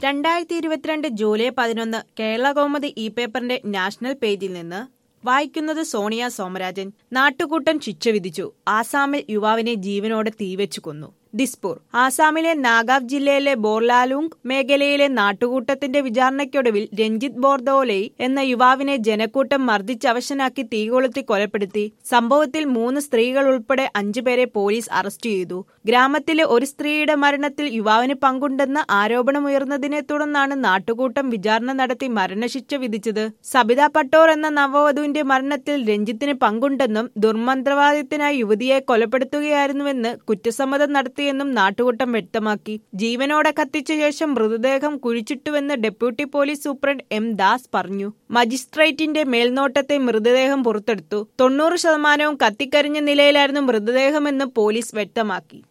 രണ്ടായിരത്തി ഇരുപത്തിരണ്ട് ജൂലൈ പതിനൊന്ന് കേരള കൗമുദി ഇ പേപ്പറിന്റെ നാഷണൽ പേജിൽ നിന്ന് വായിക്കുന്നത് സോണിയ സോമരാജൻ നാട്ടുകൂട്ടം ശിക്ഷ വിധിച്ചു ആസാമിൽ യുവാവിനെ ജീവനോടെ തീവെച്ചു കൊന്നു ദിസ്പൂർ ആസാമിലെ നാഗാവ് ജില്ലയിലെ ബോർലാലുങ് മേഖലയിലെ നാട്ടുകൂട്ടത്തിന്റെ വിചാരണയ്ക്കൊടുവിൽ രഞ്ജിത്ത് ബോർദോലൈ എന്ന യുവാവിനെ ജനക്കൂട്ടം മർദ്ദിച്ച് അവശനാക്കി തീകൊളുത്തി കൊലപ്പെടുത്തി സംഭവത്തിൽ മൂന്ന് സ്ത്രീകൾ ഉൾപ്പെടെ അഞ്ചുപേരെ പോലീസ് അറസ്റ്റ് ചെയ്തു ഗ്രാമത്തിലെ ഒരു സ്ത്രീയുടെ മരണത്തിൽ യുവാവിന് പങ്കുണ്ടെന്ന ആരോപണമുയർന്നതിനെ തുടർന്നാണ് നാട്ടുകൂട്ടം വിചാരണ നടത്തി മരണശിക്ഷ വിധിച്ചത് സബിത പട്ടോർ എന്ന നവവധുവിന്റെ മരണത്തിൽ രഞ്ജിത്തിന് പങ്കുണ്ടെന്നും ദുർമന്ത്രവാദത്തിനായി യുവതിയെ കൊലപ്പെടുത്തുകയായിരുന്നുവെന്ന് കുറ്റസമ്മതം നടത്തിയെന്നും നാട്ടുകൂട്ടം വ്യക്തമാക്കി ജീവനോടെ കത്തിച്ച ശേഷം മൃതദേഹം കുഴിച്ചിട്ടുവെന്ന് deputy police superintendent M Das പറഞ്ഞു മജിസ്ട്രേറ്റിന്റെ മേൽനോട്ടത്തെ മൃതദേഹം പുറത്തെടുത്തു തൊണ്ണൂറ് ശതമാനവും കത്തിക്കരിഞ്ഞ നിലയിലായിരുന്നു മൃതദേഹമെന്ന് പോലീസ് വ്യക്തമാക്കി